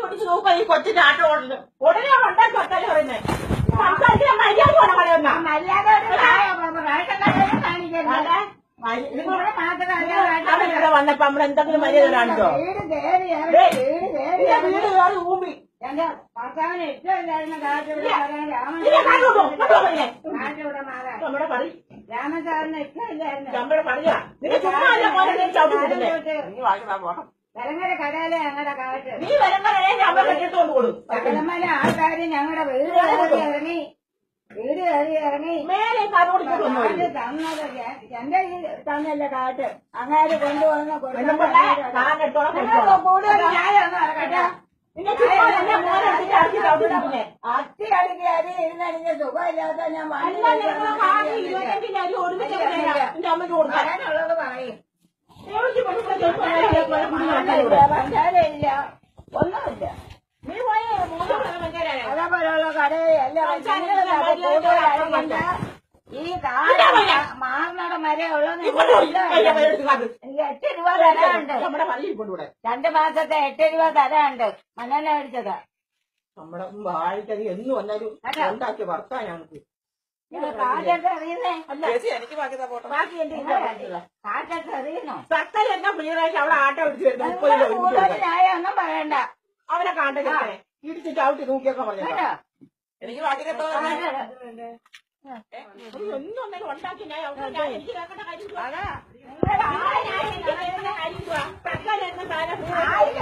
പിടിച്ച് നോക്കുക ഈ കൊച്ചിന്റെ ആട്ടം ഓടുന്നത് ഉടനെ ഉണ്ടാക്കി വെച്ചാലും പറയുന്നത് സംസാരിക്കാൻ മര്യാദ വേണം പറയുന്ന മര്യാദ റേഷൻ കടയിൽ കാണിക്കരുത് ഇവിടെ മാത്രമല്ല റേഷൻ അവൻ ഇവിടെ വന്നപ്പോ നമ്മൾ എന്തെങ്കിലും മര്യാദ കാണിച്ചോ വീട് കയറി ഇറങ്ങി ദേ, വീട് കയറി നിന്റെ ഇറങ്ങി വീട് കയറി ഊമ്പി എന്റെ ഭർത്താവിന് ഇഷ്ടമില്ലായിരുന്ന കാട്ടിവിടെ വരാൻ രാമൻ നിന്നെ കാണിക്കോ കേട്ടോ പറഞ്ഞേ കാട്ടിവിടെ മാറാൻ നമ്മുടെ പറ രാമൻ സാറിന് ഇഷ്ടമില്ലായിരുന്നു നമ്മുടെ പറയാ നിന്നെ ചുമ്മാ അല്ല പോലെ നീ ചവിട്ടി വിടുന്നേ നീ വാങ്ങിക്കാൻ പോണം കലങ്ങര കടയിലെ ഞങ്ങളുടെ കാട്ട് നീ വരുമ്പോഴേ നമ്മൾ കെട്ടിട്ടുകൊണ്ട് കൊടുക്കും സകലമല ആൾക്കാര് ഞങ്ങളുടെ വീട് കയറി ഇറങ്ങി വീട് കയറി ഇറങ്ങി മേലെ കാതോടിക്കൊണ്ടൊന്നും കാട്ട് തന്നത് ഞാൻ- എന്റെ ഈ തന്നല്ല കാട്ട് അങ്ങനെ കൊണ്ടുവന്ന് പെണ്ണുമ്പിള്ളേ, കാലെടുത്തോളം കൊടുക്കണം. കൂടുതൽ ചായ ഒന്നും ഇറക്കട്ടെ നിന്നെ ചുമ്മാ എന്നെ മോനെ എടുത്തിട്ട് അടിച്ച് ചവിട്ടി വിടുന്നേ. അത്തി കളിക്ക് അരി ഇരുന്നടിഞ്ഞ സുഖമില്ലാത്ത ഞാൻ വണ്ടി അല്ല, ഞങ്ങൾ കാല് ഇരുപത്തഞ്ചിന്റെ അരി ഒരുമിച്ച് തരാം. നിന്റെ അമ്മയ്ക്ക് കൊടുക്കാം. പറയാനുള്ളത് പറയും ദേവസ്വം പെണ്ണുങ്ങളെ ചെറുപ്പം വരെ പോലെ കുഞ്ഞു ആൾക്കാര് ഇവിടെ. പഞ്ചാരയില്ല ഒന്നുമില്ല നീ പോയി മൂന്ന് മണി പഞ്ചായത്താ. അതേപോലെയുള്ള കടയിൽ എല്ലാം ഈ കാട് മാറുന്നടം വരെ ഉള്ളത് ഇങ്ങോട്ട് പോയി. കയ്യെ പോയി എടുത്ത് കാട്ട്. എനിക്ക് എട്ട് രൂപ തരാനുണ്ട് നമ്മുടെ പള്ളിയിൽ കൊണ്ടുവിടെ രണ്ട് മാസത്തെ എട്ട് രൂപ തരാനുണ്ട് മണ്ണെണ്ണ മേടിച്ചത് നമ്മുടെ വാഴിക്കത് എന്ന് വന്നാലും അതാ. ഉണ്ടാക്കിയ ഭർത്താ ഞങ്ങൾക്ക് കാറ്റൊക്കെ അറിയുന്നേ ചേച്ചി എനിക്ക് ബാക്കി പോട്ടെ ബാക്കി എന്റെ ഇല്ല ബാക്കിയുള്ള. കാറ്റൊക്കെ അറിയുന്നു സക്കര എന്നാ പ്രിയരാഴ്ച അവിടെ ആട്ടം പിടിച്ച് വരുന്നത് മുപ്പത് രൂപ എനിക്ക് കൂടുതൽ കൊടുക്കാൻ. ചായ ഒന്നും പറയണ്ട അവനെ കാണട്ടെ ഇടിച്ച് ചവിട്ടി നോക്കിയൊക്കെ പറഞ്ഞു കേട്ടോ എനിക്ക് ബാക്കി കാറ്റ് ഒന്നും ഒന്നും ഉണ്ടാക്കി ഞാൻ അവിടെ ഞാൻ എനിക്ക് കേൾക്കേണ്ട കാര്യം ഇല്ല. അതാ ആ, ഞാൻ എനിക്ക് കേൾക്കേണ്ട കാര്യം ഇല്ല. സക്കര എന്ന സാധനം ആയിരം